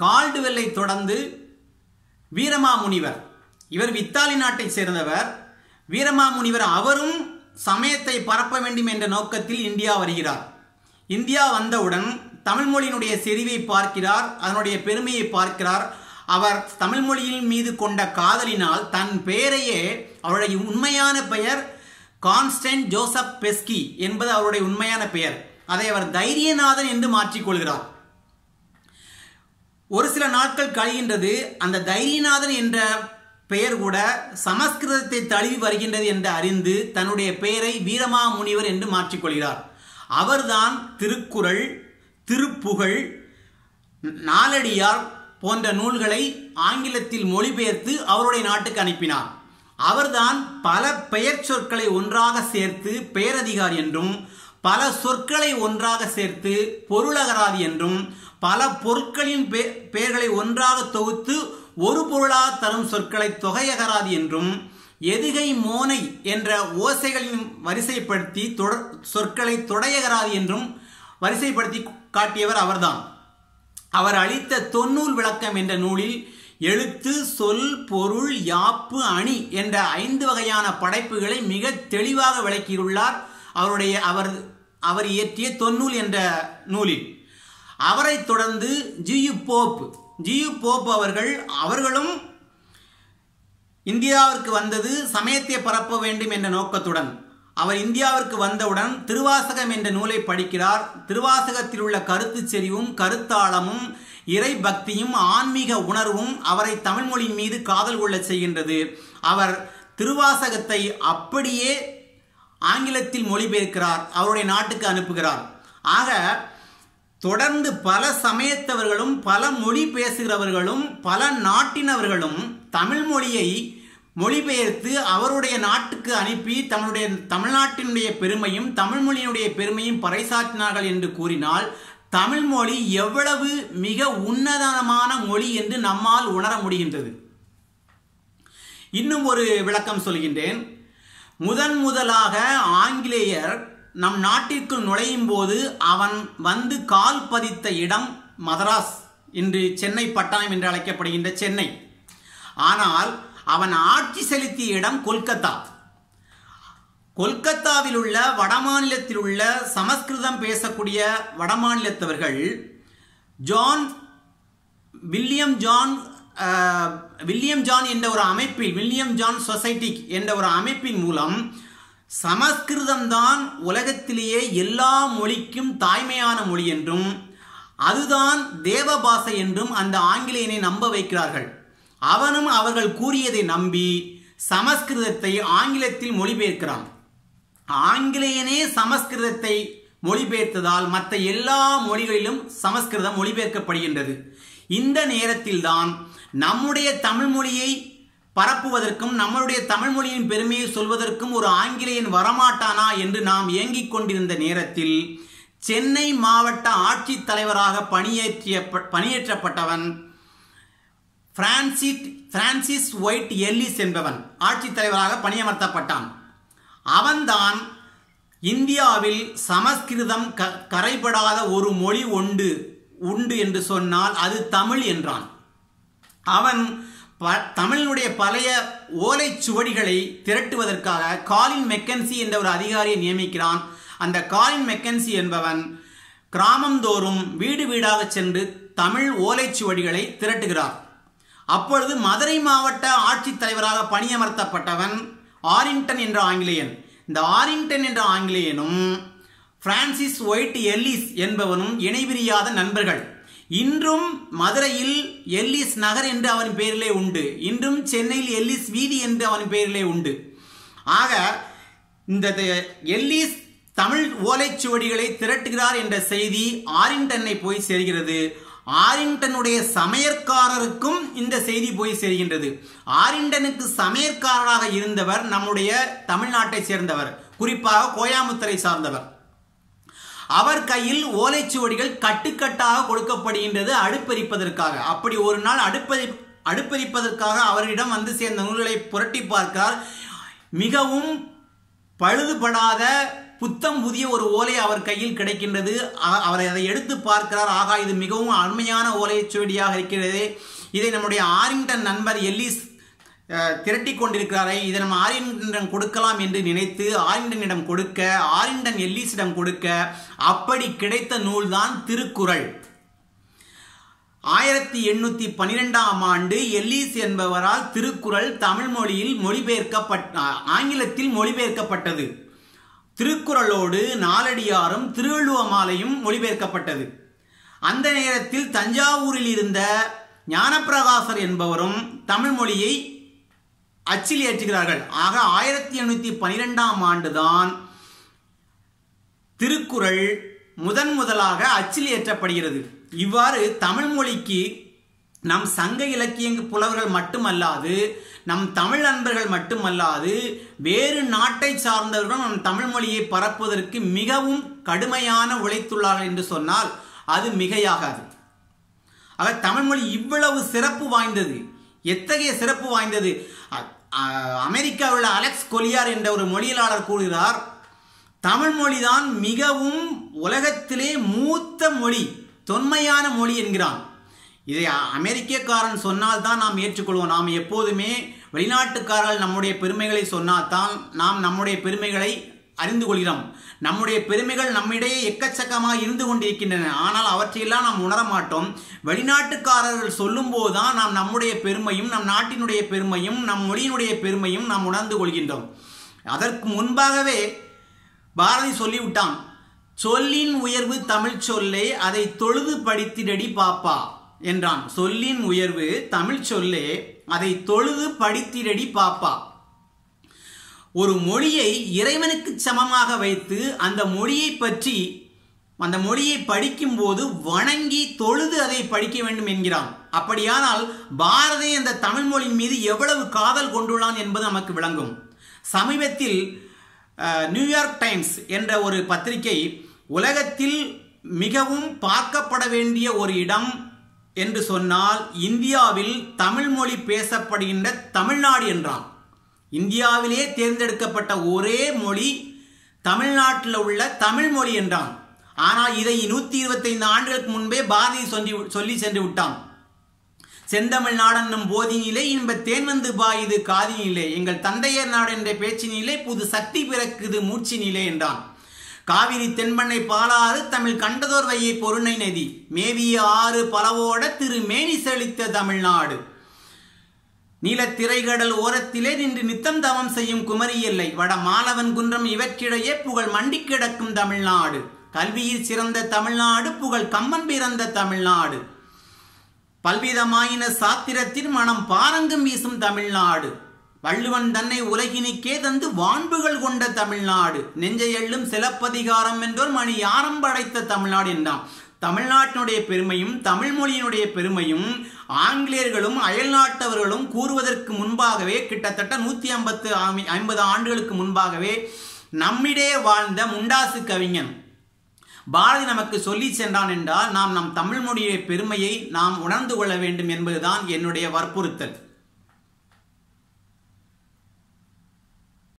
கால்டுவெல்லை தொடர்ந்து வீரமாமுனிவர் இவர் வித்தாலி நாட்டை சேர்ந்தவர் வீரமாமுனிவர் அவரும் சமயத்தை பரப்ப வேண்டும் என்ற நோக்கத்தில் இந்தியா வருகிறார் இந்தியா வந்தவுடன் தமிழ் மொழியினுடைய செறிவை பார்க்கிறார் அதனுடைய பெருமையை பார்க்கிறார் அவர் தமிழ் மொழியின் மீது கொண்ட காதலினால் தன் பெயரையே அவருடைய உண்மையான பெயர் கான்ஸ்டன்ட் ஜோசப் பெஸ்கி என்பது அவருடைய உண்மையான பெயர் அதை அவர் தைரியநாதன் என்று மாற்றிக்கொள்கிறார் ஒரு சில நாட்கள் கழிகின்றது அந்த தைரியநாதன் என்ற பெயர் கூட சமஸ்கிருதத்தை தழுவி வருகின்றது என்று அறிந்து தன்னுடைய பெயரை வீரமா முனிவர் என்று மாற்றிக்கொள்கிறார் அவர்தான் திருக்குறள் திருப்புகழ் நாலடியார் போன்ற நூல்களை ஆங்கிலத்தில் மொழிபெயர்த்து அவருடைய நாட்டுக்கு அனுப்பினார் அவர்தான் பல பெயர் சொற்களை ஒன்றாக சேர்த்து பெயரதிகார் என்றும் பல சொற்களை ஒன்றாக சேர்த்து பொருளகராதி என்றும் பல பொருட்களின் பெயர்களை ஒன்றாக தொகுத்து ஒரு பொருளாக தரும் சொற்களை தொகையகராதி என்றும் எதுகை மோனை என்ற ஓசைகளின் வரிசைப்படுத்தி தொடர் சொற்களை தொடையகராதி என்றும் வரிசைப்படுத்தி காட்டியவர் அவர்தான் அவர் அளித்த தொன்னூல் விளக்கம் என்ற நூலில் எழுத்து சொல் பொருள் யாப்பு அணி என்ற ஐந்து வகையான படைப்புகளை மிக தெளிவாக விளக்கியுள்ளார் அவருடைய அவர் அவர் இயற்றிய தொன்னூல் என்ற நூலில் அவரை தொடர்ந்து ஜியு போப் ஜியு போப் அவர்கள் அவர்களும் இந்தியாவிற்கு வந்தது சமயத்தை பரப்ப வேண்டும் என்ற நோக்கத்துடன் அவர் இந்தியாவிற்கு வந்தவுடன் திருவாசகம் என்ற நூலை படிக்கிறார் திருவாசகத்தில் உள்ள கருத்து செறிவும் கருத்தாளமும் இறை பக்தியும் ஆன்மீக உணர்வும் அவரை தமிழ் மொழியின் மீது காதல் கொள்ள செய்கின்றது அவர் திருவாசகத்தை அப்படியே ஆங்கிலத்தில் மொழிபெயர்க்கிறார் அவருடைய நாட்டுக்கு அனுப்புகிறார் ஆக தொடர்ந்து பல சமயத்தவர்களும் பல மொழி பேசுகிறவர்களும் பல நாட்டினவர்களும் தமிழ் மொழியை மொழிபெயர்த்து அவருடைய நாட்டுக்கு அனுப்பி தம்முடைய தமிழ்நாட்டினுடைய பெருமையும் தமிழ் மொழியினுடைய பெருமையும் பறைசாற்றினார்கள் என்று கூறினால் தமிழ் மொழி எவ்வளவு மிக உன்னதமான மொழி என்று நம்மால் உணர முடிகின்றது இன்னும் ஒரு விளக்கம் சொல்கின்றேன் முதன் முதலாக ஆங்கிலேயர் நம் நாட்டிற்குள் நுழையும் போது அவன் வந்து கால் பதித்த இடம் மதராஸ் இன்று சென்னை பட்டணம் என்று அழைக்கப்படுகின்ற சென்னை ஆனால் அவன் ஆட்சி செலுத்திய இடம் கொல்கத்தா கொல்கத்தாவில் உள்ள வடமாநிலத்தில் உள்ள சமஸ்கிருதம் பேசக்கூடிய வடமாநிலத்தவர்கள் John William John William John என்ற ஒரு அமைப்பில் வில்லியம் ஜான் சொசைட்டி என்ற ஒரு அமைப்பின் மூலம் சமஸ்கிருதம் தான் உலகத்திலேயே எல்லா மொழிக்கும் தாய்மையான மொழி என்றும் அதுதான் தேவ பாஷை என்றும் அந்த ஆங்கிலேயனை நம்ப வைக்கிறார்கள் அவனும் அவர்கள் கூறியதை நம்பி சமஸ்கிருதத்தை ஆங்கிலத்தில் மொழிபெயர்க்கிறான் ஆங்கிலேயனே சமஸ்கிருதத்தை மொழிபெயர்த்ததால் மற்ற எல்லா மொழிகளிலும் சமஸ்கிருதம் மொழிபெயர்க்கப்படுகின்றது இந்த நேரத்தில்தான் நம்முடைய தமிழ் மொழியை பரப்புவதற்கும் நம்மளுடைய தமிழ் மொழியின் பெருமையை சொல்வதற்கும் ஒரு ஆங்கிலேயன் வரமாட்டானா என்று நாம் ஏங்கிக் கொண்டிருந்த நேரத்தில் சென்னை மாவட்ட ஆட்சித் தலைவராக பணியேற்றிய பணியேற்றப்பட்டவன் பிரான்சிட் பிரான்சிஸ் ஒயிட் எல்லிஸ் என்பவன் ஆட்சித் தலைவராக பணியமர்த்தப்பட்டான் அவன்தான் இந்தியாவில் சமஸ்கிருதம் க கரைபடாத ஒரு மொழி உண்டு உண்டு என்று சொன்னால் அது தமிழ் என்றான் அவன் ப தமிழினுடைய பழைய ஓலைச்சுவடிகளை திரட்டுவதற்காக காலின் மெக்கன்சி என்ற ஒரு அதிகாரியை நியமிக்கிறான் அந்த காலின் மெக்கன்சி என்பவன் கிராமந்தோறும் வீடு வீடாக சென்று தமிழ் ஓலைச்சுவடிகளை திரட்டுகிறார் அப்பொழுது மதுரை மாவட்ட ஆட்சித் தலைவராக பணியமர்த்தப்பட்டவன் ஆரிங்டன் என்ற ஆங்கிலேயன் இந்த ஆரிங்டன் என்ற ஆங்கிலேயனும் பிரான்சிஸ் ஒயிட் எல்லிஸ் என்பவனும் இணைபிரியாத நண்பர்கள் இன்றும் மதுரையில் எல்லிஸ் நகர் என்று அவன் பெயரிலே உண்டு இன்றும் சென்னையில் எல்லிஸ் வீதி என்று அவன் பெயரிலே உண்டு ஆக இந்த எல்லிஸ் தமிழ் ஓலைச்சுவடிகளை திரட்டுகிறார் என்ற செய்தி ஆரிங்டனை போய் சேர்கிறது ஆரிங்டனுடைய சமையற்காரருக்கும் இந்த செய்தி போய் சேர்கின்றது ஆரிங்டனுக்கு சமையற்காரராக இருந்தவர் நம்முடைய தமிழ்நாட்டை சேர்ந்தவர் குறிப்பாக கோயாமுத்தரை சார்ந்தவர் அவர் கையில் ஓலைச்சுவடிகள் கட்டுக்கட்டாக கொடுக்கப்படுகின்றது அடுப்பெரிப்பதற்காக அப்படி ஒரு நாள் அடுப்பெரி அடுப்பெரிப்பதற்காக அவரிடம் வந்து சேர்ந்த நூல்களை புரட்டி பார்க்கிறார் மிகவும் பழுதுபடாத புத்தம் புதிய ஒரு ஓலை அவர் கையில் கிடைக்கின்றது அ- அவர் அதை எடுத்து பார்க்கிறார் ஆகா இது மிகவும் அருமையான ஓலைச்சுவடியாக இருக்கிறது இதை நம்முடைய ஆரிங்டன் நண்பர் எல்லிஸ் அஹ், திரட்டி கொண்டிருக்கிறாரே இதை நம்ம ஆரிங்டன் கொடுக்கலாம் என்று நினைத்து ஆரிங்டனிடம் கொடுக்க ஆரிங்டன் எல்லிஸிடம் கொடுக்க அப்படி கிடைத்த நூல்தான் திருக்குறள் ஆயிரத்தி எண்ணூத்தி பனிரெண்டாம் ஆண்டு எல்லீஸ் என்பவரால் திருக்குறள் தமிழ் மொழியில் மொழிபெயர்க்கப்பட்ட ஆங்கிலத்தில் மொழிபெயர்க்கப்பட்டது திருக்குறளோடு நாலடியாரும் திருவள்ளுவமாலையும் மொழிபெயர்க்கப்பட்டது அந்த நேரத்தில் தஞ்சாவூரில் இருந்த ஞானப்பிரகாசர் என்பவரும் தமிழ் மொழியை அச்சில் ஏற்றுகிறார்கள் ஆக ஆயிரத்தி எண்ணூத்தி பனிரெண்டாம் ஆண்டுதான் திருக்குறள் முதன் முதலாக அச்சில் ஏற்றப்படுகிறது இவ்வாறு தமிழ் மொழிக்கு நம் சங்க இலக்கிய புலவர்கள் மட்டுமல்லாது நம் தமிழ் நண்பர்கள் மட்டுமல்லாது வேறு நாட்டை சார்ந்தவர்களும் நம் தமிழ் மொழியை பரப்புவதற்கு மிகவும் கடுமையான உழைத்துள்ளார்கள் என்று சொன்னால் அது மிகையாகாது ஆக தமிழ்மொழி இவ்வளவு சிறப்பு வாய்ந்தது எத்தகைய சிறப்பு வாய்ந்தது அ- அ- அமெரிக்காவில் உள்ள அலெக்ஸ் கொலியார் என்ற ஒரு மொழியியலாளர் கூறுகிறார் தமிழ் மொழிதான் மிகவும் உலகத்திலே மூத்த மொழி தொன்மையான மொழி என்கிறான் இதை அ- அமெரிக்கக்காரன் சொன்னால் தான் நாம் ஏற்றுக்கொள்வோம் நாம் எப்போதுமே வெளிநாட்டுக்காரர்கள் நம்முடைய பெருமைகளை சொன்னால்தான் நாம் நம்முடைய பெருமைகளை அறிந்து கொள்கிறோம் நம்முடைய பெருமைகள் நம்மிடையே எக்கச்சக்கமாக இருந்து கொண்டிருக்கின்றன ஆனால் அவற்றையெல்லாம் நாம் உணர மாட்டோம் வெளிநாட்டுக்காரர்கள் சொல்லும்போது தான் நாம் நம்முடைய பெருமையும் நம் நாட்டினுடைய பெருமையும் நம் மொழியினுடைய பெருமையும் நாம் உணர்ந்து கொள்கின்றோம் அதற்கு முன்பாகவே பாரதி சொல்லிவிட்டான் சொல்லின் உயர்வு தமிழ் சொல்லே அதை தொழுது படித்திடடி பாப்பா என்றான் சொல்லின் உயர்வு தமிழ் சொல்லே அதை தொழுது படித்திடடி பாப்பா ஒரு மொழியை இறைவனுக்கு சமமாக வைத்து அந்த மொழியை பற்றி அந்த மொழியை படிக்கும்போது வணங்கி தொழுது அதை படிக்க வேண்டும் என்கிறான் அப்படியானால் பாரதி அந்த தமிழ் மொழியின் மீது எவ்வளவு காதல் கொண்டுள்ளான் என்பது நமக்கு விளங்கும் சமீபத்தில் அஹ், நியூயார்க் டைம்ஸ் என்ற ஒரு பத்திரிகை உலகத்தில் மிகவும் பார்க்கப்பட வேண்டிய ஒரு இடம் என்று சொன்னால் இந்தியாவில் தமிழ் மொழி பேசப்படுகின்ற தமிழ்நாடு என்றான் இந்தியாவிலே தேர்ந்தெடுக்கப்பட்ட ஒரே மொழி தமிழ்நாட்டில் உள்ள தமிழ் மொழி என்றான் ஆனால் இதை நூத்தி இருபத்தைந்து ஆண்டுகளுக்கு முன்பே பாரதி சொல்லி சொல்லி சென்று விட்டான் செந்தமிழ் நாடென்னும் போதினிலே இன்ப தேன் வந்து பாயுது காதினிலே எங்கள் தந்தையர் நாடு என்ற பேச்சினிலே புது சக்தி பிறக்குது மூச்சினிலே என்றான் காவிரி தென்பண்ணை பாலாறு தமிழ் கண்டதோர் வையை பொருணை நதி மேவிய ஆறு பலவோட திரு மேனி செழித்த தமிழ்நாடு நீலத்திரைகடல் ஓரத்திலே நின்று நித்தம் தவம் செய்யும் குமரி எல்லை வட மாலவன் குன்றம் இவற்றிடையே புகழ் மண்டி கிடக்கும் தமிழ்நாடு கல்வியில் சிறந்த தமிழ்நாடு புகழ் கம்மன் பிறந்த தமிழ்நாடு பல்விதமாயின சாத்திரத்தின் மனம் பாரங்கம் வீசும் தமிழ்நாடு வள்ளுவன் தன்னை உலகினுக்கே தந்து வான்புகள் கொண்ட தமிழ்நாடு நெஞ்சை எள்ளும் சிலப்பதிகாரம் என்றோர் மணி யாரம் படைத்த தமிழ்நாடு என்றான் தமிழ்நாட்டினுடைய பெருமையும் தமிழ் மொழியினுடைய பெருமையும் ஆங்கிலேயர்களும் அயல் நாட்டவர்களும் கூறுவதற்கு முன்பாகவே கிட்டத்தட்ட நூத்தி ஐம்பத்து ஐம்பது ஆண்டுகளுக்கு முன்பாகவே நம்மிடையே வாழ்ந்த முண்டாசு கவிஞன் பாரதி நமக்கு சொல்லி சென்றான் என்றால் நாம் நம் தமிழ் மொழியுடைய பெருமையை நாம் உணர்ந்து கொள்ள வேண்டும் என்பதுதான் என்னுடைய வற்புறுத்தல்